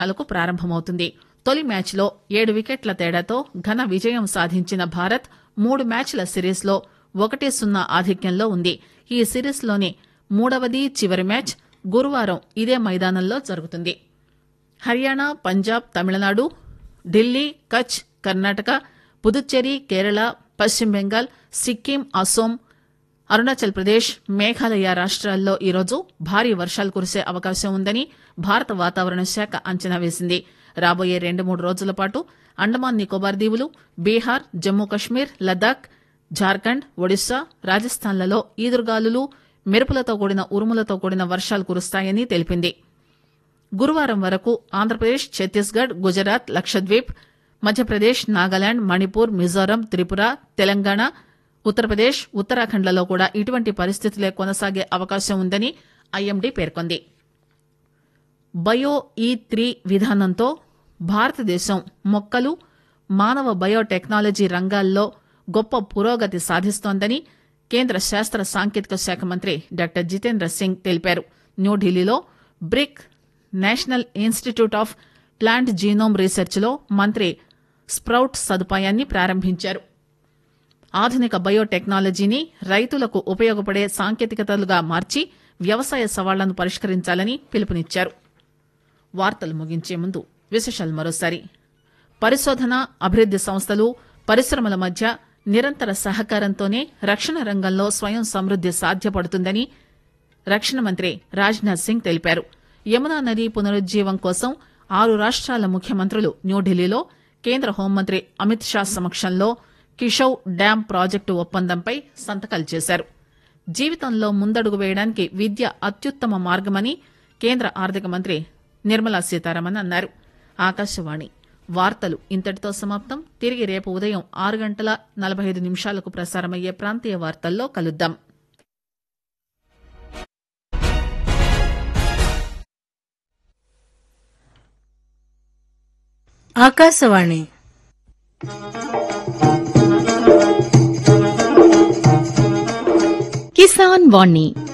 లకు ప్రారంభమవుతుంది తొలి మ్యాచ్లో ఏడు వికెట్ల తేడాతో ఘన విజయం సాధించిన భారత్ మూడు మ్యాచ్ల సిరీస్లో ఒకటి సున్నా ఆధిక్యంలో ఉంది ఈ సిరీస్లోని మూడవది చివరి మ్యాచ్ గురువారం ఇదే మైదానంలో జరుగుతుంది హర్యానా పంజాబ్ తమిళనాడు ఢిల్లీ కచ్ కర్ణాటక పుదుచ్చేరి కేరళ పశ్చిమ బెంగాల్ సిక్కిం అసోం అరుణాచల్ ప్రదేశ్ మేఘాలయ రాష్ట్రాల్లో ఈరోజు భారీ వర్షాలు కురిసే అవకాశం ఉందని భారత వాతావరణ శాఖ అంచనా వేసింది రాబోయే రెండు మూడు రోజుల పాటు అండమాన్ నికోబార్ దీవులు బీహార్ జమ్మూ కశ్మీర్ లద్దాఖ్ జార్ఖండ్ ఒడిశా రాజస్థాన్లలో ఈదురుగాలులు మెరుపులతో కూడిన ఉరుములతో కూడిన వర్షాలు కురుస్తాయని తెలిపింది గురువారం వరకు ఆంధ్రప్రదేశ్ ఛత్తీస్గఢ్ గుజరాత్ లక్షద్వీప్ మధ్యప్రదేశ్ నాగాలాండ్ మణిపూర్ మిజోరం త్రిపుర తెలంగాణ ఉత్తరప్రదేశ్ ఉత్తరాఖండ్లలో కూడా ఇటువంటి పరిస్థితులే కొనసాగే అవకాశం ఉందని ఐఎండీ పేర్కొంది బయో ఈ త్రీ విధానంతో భారతదేశం మొక్కలు మానవ బయోటెక్నాలజీ రంగాల్లో గొప్ప పురోగతి సాధిస్తోందని కేంద్ర శాస్త్ర సాంకేతిక శాఖ మంత్రి డాక్టర్ జితేంద్ర సింగ్ తెలిపారు న్యూఢిల్లీలో BRIC national institute of plant genome రీసెర్చ్లో మంత్రి స్ప్రౌట్ సదుపాయాన్ని ప్రారంభించారు ఆధునిక బయోటెక్నాలజీని రైతులకు ఉపయోగపడే సాంకేతికతలుగా మార్చి వ్యవసాయ సవాళ్లను పరిష్కరించాలని పిలుపునిచ్చారు వార్తలు ముగించే ముందు విశేషాలు మరోసారి పరిశోధన అభివృద్ది సంస్థలు పరిశ్రమల మధ్య నిరంతర సహకారంతోనే రక్షణ రంగంలో స్వయం సమృద్ది సాధ్యపడుతుందని రక్షణ మంత్రి రాజ్నాథ్ సింగ్ తెలిపారు యమునా నది పునరుజ్జీవం కోసం ఆరు రాష్ట్రాల ముఖ్యమంత్రులు న్యూఢిల్లీలో కేంద్ర హోంమంత్రి అమిత్ షా సమక్షంలో కిషౌ డ్యాం ప్రాజెక్టు ఒప్పందంపై సంతకాలు చేశారు జీవితంలో ముందడుగు వేయడానికి విద్య అత్యుత్తమ మార్గమని కేంద్ర ఆర్థిక మంత్రి నిర్మలా సీతారామన్ అన్నారు ఆకాశవాణి వార్తలు ఇంతటితో సమాప్తం తిరిగి రేపు ఉదయం ఆరు గంటల నలభై ఐదు నిమిషాలకు ప్రసారమయ్యే ప్రాంతీయ వార్తల్లో కలుద్దాం ఆకాశవాణి కిసాన్ వాణి